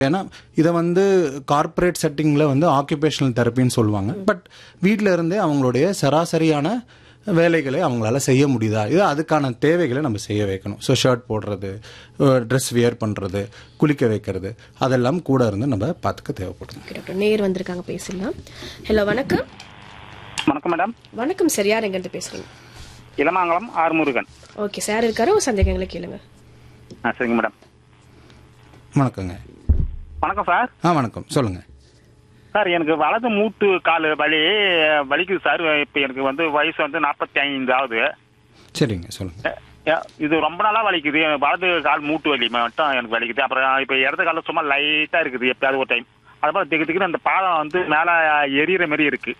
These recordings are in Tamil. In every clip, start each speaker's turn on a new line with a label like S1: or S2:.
S1: ஏன்னா இதை வந்து கார்ப்பரேட் செட்டிங்கில் வந்து ஆக்குபேஷனல் தெரப்பின்னு சொல்லுவாங்க பட் வீட்டில் இருந்தே அவங்களுடைய சராசரியான வேலைகளை அவங்களால செய்ய முடியுதா இது அதுக்கான தேவைகளை நம்ம செய்ய வைக்கணும் ஸோ ஷர்ட் போடுறது ட்ரெஸ் வியர் பண்ணுறது குளிக்க வைக்கிறது அதெல்லாம் கூட இருந்து நம்ம பார்த்துக்க தேவைப்படும்
S2: ஓகே டாக்டர் நேர் வந்திருக்காங்க பேசலாம் ஹலோ வணக்கம்
S3: வணக்கம் மேடம்
S2: வணக்கம் சார் யார் எங்கேருந்து பேசுறீங்க
S3: Ilamangalam R Murugan
S2: okay sir இருக்காரு ஒரு சந்தேகங்களை கேளுங்க
S3: ஆ சரிங்க மேடம்
S1: வணக்கங்க
S3: வணக்கம் சார்
S1: ஆ வணக்கம் சொல்லுங்கள்
S3: சார் எனக்கு வலது மூட்டு கால் வலி வலிக்குது சார் இப்போ எனக்கு வந்து வயசு வந்து நாற்பத்தி ஐந்து ஆகுது
S1: சரிங்க சொல்லுங்கள்
S3: எ- எ- இது ரொம்ப நாளா வலிக்குது எனக்கு வலது கால் மூட்டு வலி மட்டும் எனக்கு வலிக்குது அப்புறம் இப்போ இடது காலில் சும்மா லைட்டாக இருக்குது எப்பயாவது ஒரு டைம் அதுபோல் திக்கு திக்குன்னு அந்த பாதம் வந்து மேலே எரியிற மாதிரி இருக்கு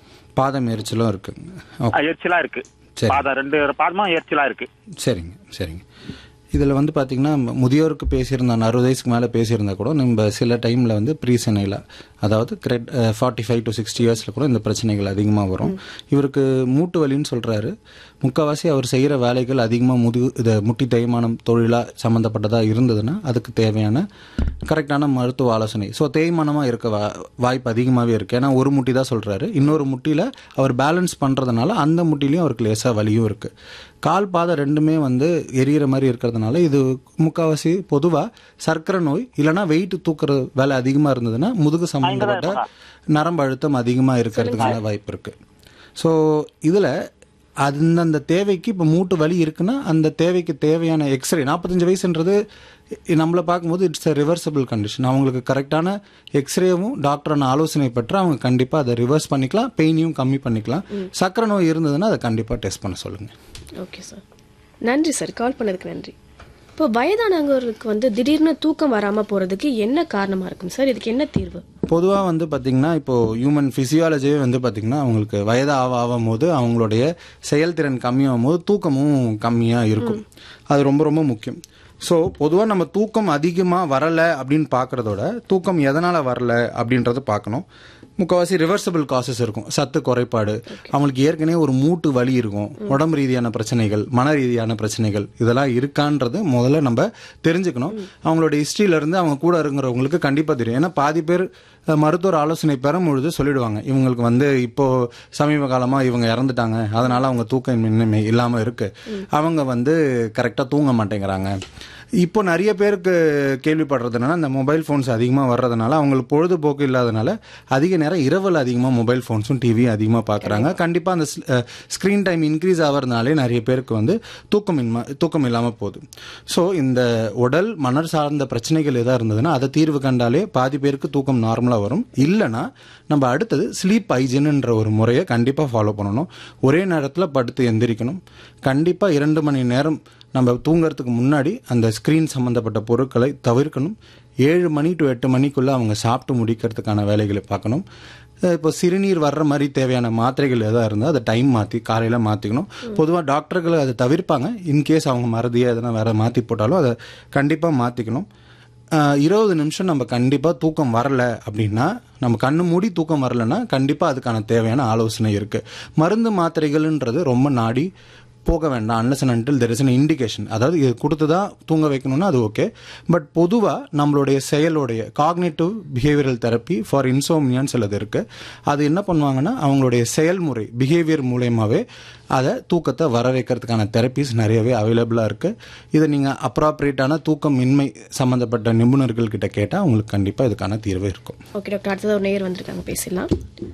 S1: பாதம் எரிச்சலும் இருக்குங்க ஓகே
S3: எரிச்சலாக இருக்கு
S1: சரி.
S3: பாதம் ரெண்டு பாதமும் எரிச்சலாக இருக்கு
S1: சரிங்க சரிங்க இதில் வந்து பார்த்திங்கன்னா முதியோருக்கு பேசியிருந்தா அறுபது வயசுக்கு மேலே பேசியிருந்தா கூட நம்ம சில டைமில் வந்து ப்ரீசனையில் அதாவது கிரெட் ஃபார்ட்டி ஃபைவ் டு சிக்ஸ்டி இயர்ஸில் கூட இந்த பிரச்சனைகள் அதிகமாக வரும் இவருக்கு மூட்டு வலின்னு சொல்கிறாரு முக்கால்வாசி அவர் செய்கிற வேலைகள் அதிகமாக முது இதை முட்டி தேய்மானம் தொழிலாக சம்மந்தப்பட்டதாக இருந்ததுன்னா அதுக்கு தேவையான கரெக்டான மருத்துவ ஆலோசனை ஸோ தேய்மானமாக இருக்க வா வாய்ப்பு அதிகமாகவே இருக்குது ஏன்னா ஒரு முட்டி தான் சொல்கிறாரு இன்னொரு முட்டியில் அவர் பேலன்ஸ் பண்ணுறதுனால அந்த முட்டிலையும் அவருக்கு லேசாக வலியும் இருக்குது கால் பாதம் ரெண்டுமே வந்து எரியிற மாதிரி இருக்கிறதுனால இது முக்கால்வாசி பொதுவாக சர்க்கரை நோய் இல்லைனா வெயிட் தூக்குற வேலை அதிகமாக இருந்ததுன்னா முதுகு சம்பந்தப்பட்ட நரம்பு அழுத்தம் அதிகமாக இருக்கிறதுக்கான வாய்ப்பு இருக்குது ஸோ இதில் அந்தந்த தேவைக்கு இப்போ மூட்டு வலி இருக்குன்னா அந்த தேவைக்கு தேவையான எக்ஸ்ரே நாற்பத்தஞ்சு வயசுன்றது நம்மளை பார்க்கும்போது இட்ஸ் a ரிவர்சபிள் கண்டிஷன் அவங்களுக்கு கரெக்டான எக்ஸ்ரேவும் டாக்டரான ஆலோசனை பெற்று அவங்க கண்டிப்பாக அதை ரிவர்ஸ் பண்ணிக்கலாம் பெயினையும் கம்மி பண்ணிக்கலாம் சர்க்கரை நோய் இருந்ததுன்னா அதை கண்டிப்பாக டெஸ்ட் பண்ண சொல்லுங்கள்
S2: ஓகே சார் நன்றி சார் கால் பண்ணதுக்கு நன்றி இப்போ வயதானவருக்கு வந்து திடீர்னு தூக்கம் வராம போறதுக்கு என்ன காரணமா இருக்கும் சார் இதுக்கு என்ன தீர்வு
S1: பொதுவாக வந்து பார்த்திங்கன்னா இப்போது ஹியூமன் ஃபிசியாலஜியே வந்து பார்த்திங்கன்னா அவங்களுக்கு வயது ஆக ஆகும் போது அவங்களுடைய செயல்திறன் கம்மியாகும் போது தூக்கமும் கம்மியாக இருக்கும் அது ரொம்ப ரொம்ப முக்கியம் ஸோ பொதுவாக நம்ம தூக்கம் அதிகமாக வரலை அப்படின்னு பார்க்குறதோட தூக்கம் எதனால் வரல அப்படின்றத பார்க்கணும் முக்கால்வாசி ரிவர்சபிள் காசஸ் இருக்கும் சத்து குறைபாடு அவங்களுக்கு ஏற்கனவே ஒரு மூட்டு வலி இருக்கும் உடம்பு ரீதியான பிரச்சனைகள் மன ரீதியான பிரச்சனைகள் இதெல்லாம் இருக்கான்றது முதல்ல நம்ம தெரிஞ்சுக்கணும் அவங்களோட ஹிஸ்ட்ரியில இருந்து அவங்க கூட இருக்கிறவங்களுக்கு கண்டிப்பாக தெரியும் ஏன்னா பாதி பேர் அஹ், மருத்துவர் ஆலோசனை பெறும் பொழுது சொல்லிடுவாங்க இவங்களுக்கு வந்து இப்போ சமீப காலமாக இவங்க இறந்துட்டாங்க அதனால அவங்க தூக்கமின்மை இல்லாமல் இருக்கு அவங்க வந்து கரெக்டாக தூங்க மாட்டேங்கிறாங்க இப்போ நிறைய பேருக்கு கேள்விப்படுறது என்னன்னா இந்த மொபைல் ஃபோன்ஸ் அதிகமாக வர்றதுனால அவங்களுக்கு பொழுதுபோக்கு இல்லாதனால அதிக நேரம் இரவில் அதிகமாக மொபைல் ஃபோன்ஸும் டிவியும் அதிகமாக பார்க்குறாங்க கண்டிப்பாக அந்த ஸ்க்ரீன் டைம் இன்க்ரீஸ் ஆகிறதுனாலே நிறைய பேருக்கு வந்து தூக்கமின்மை தூக்கம் இல்லாமல் போகுது ஸோ இந்த உடல் மனர் சார்ந்த பிரச்சனைகள் எதாக இருந்ததுன்னா அதை தீர்வு கண்டாலே பாதி பேருக்கு தூக்கம் நார்மலாக வரும் இல்லைன்னா நம்ம அடுத்தது ஸ்லீப் ஹைஜின்ன்ற ஒரு முறையை கண்டிப்பாக ஃபாலோ பண்ணணும் ஒரே நேரத்தில் படுத்து எந்திரிக்கணும் கண்டிப்பாக இரண்டு மணி நேரம் நம்ம தூங்குறதுக்கு முன்னாடி அந்த ஸ்க்ரீன் சம்மந்தப்பட்ட பொருட்களை தவிர்க்கணும் ஏழு மணி டு எட்டு மணிக்குள்ளே அவங்க சாப்பிட்டு முடிக்கிறதுக்கான வேலைகளை பார்க்கணும் அஹ் இப்போ சிறுநீர் வர்ற மாதிரி தேவையான மாத்திரைகள் எதாக இருந்தால் அதை டைம் மாற்றி காலையில் மாற்றிக்கணும் பொதுவாக டாக்டர்கள் அதை தவிர்ப்பாங்க இன்கேஸ் அவங்க மறதியாக எதனா வேற மாற்றி போட்டாலும் அதை கண்டிப்பாக மாற்றிக்கணும் இருபது நிமிஷம் நம்ம கண்டிப்பாக தூக்கம் வரல அப்படின்னா நம்ம கண்ணு மூடி தூக்கம் வரலன்னா கண்டிப்பாக அதுக்கான தேவையான ஆலோசனை இருக்குது மருந்து மாத்திரைகள்ன்றது ரொம்ப நாடி போக வேண்டாம் unless and until there is an indication அதாவது இது கொடுத்து தான் தூங்க வைக்கணும்னா அது ஓகே பட் பொதுவாக நம்மளுடைய செயலுடைய காக்னேட்டிவ் பிஹேவியரல் தெரப்பி ஃபார் இன்சோம்னியான்னு சிலது இருக்குது அது என்ன பண்ணுவாங்கன்னா அவங்களுடைய செயல்முறை பிஹேவியர் மூலயமாவே அதை தூக்கத்தை வர வைக்கிறதுக்கான தெரப்பிஸ் நிறையவே அவைலபிளாக இருக்குது இதை நீங்கள் அப்ராப்ரியேட்டான தூக்கம் இன்மை சம்மந்தப்பட்ட நிபுணர்கள் கிட்ட கேட்டால் உங்களுக்கு கண்டிப்பாக இதுக்கான தீர்வு இருக்கும்
S2: ஓகே டாக்டர் அடுத்தது ஒரு நேர் வந்திருக்காங்க பேசலாம்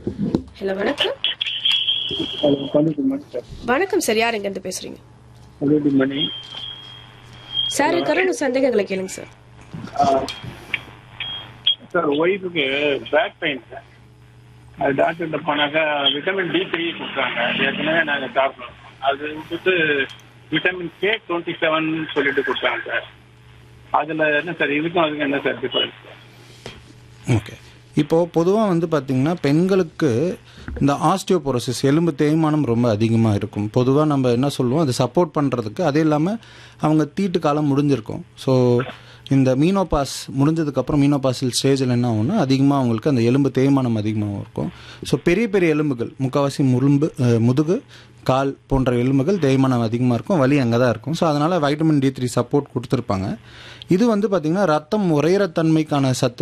S2: ஹலோ வணக்கம் வணக்கம் சார் யார் எங்கேருந்து பேசுறீங்க
S4: மணி
S2: சார் இருக்காரு உங்க சந்தேகங்களை கேளுங்க சார்
S4: சார் ஒய்ஃபுக்கு பேக் பெயின் சார் அது டாக்டர்கிட்ட போனாக்கா விட்டமின் டி த்ரீ கொடுத்தாங்க ஏற்கனவே நாங்கள் சாப்பிட்டோம் அது விட்டுட்டு விட்டமின் கே டுவெண்ட்டி செவன் சொல்லிட்டு கொடுத்தாங்க சார் அதில் என்ன சார் இதுக்கும் அதுக்கும் என்ன சார் டிஃபரன்ஸ்
S1: ஓகே இப்போ பொதுவாக வந்து பார்த்தீங்கன்னா பெண்களுக்கு இந்த ஆஸ்டியோபோரோசிஸ் எலும்பு தேய்மானம் ரொம்ப அதிகமாக இருக்கும் பொதுவாக நம்ம என்ன சொல்லுவோம் அதை சப்போர்ட் பண்ணுறதுக்கு அது இல்லாமல் அவங்க தீட்டு காலம் முடிஞ்சிருக்கும் ஸோ இந்த மீனோபாஸ் முடிஞ்சதுக்கப்புறம் மீனோபாசில் ஸ்டேஜில் என்ன ஆகும்னா அதிகமாக அவங்களுக்கு அந்த எலும்பு தேய்மானம் அதிகமாக இருக்கும் ஸோ பெரிய பெரிய எலும்புகள் முக்கால்வாசி முரும்பு அஹ், முதுகு கால் போன்ற எலும்புகள் தேய்மானம் அதிகமாக இருக்கும் வலி அங்கே தான் இருக்கும் ஸோ அதனால் வைட்டமின் டி த்ரீ சப்போர்ட் கொடுத்துருப்பாங்க இது வந்து பார்த்தீங்கன்னா ரத்தம் உறையிற தன்மைக்கான சத்து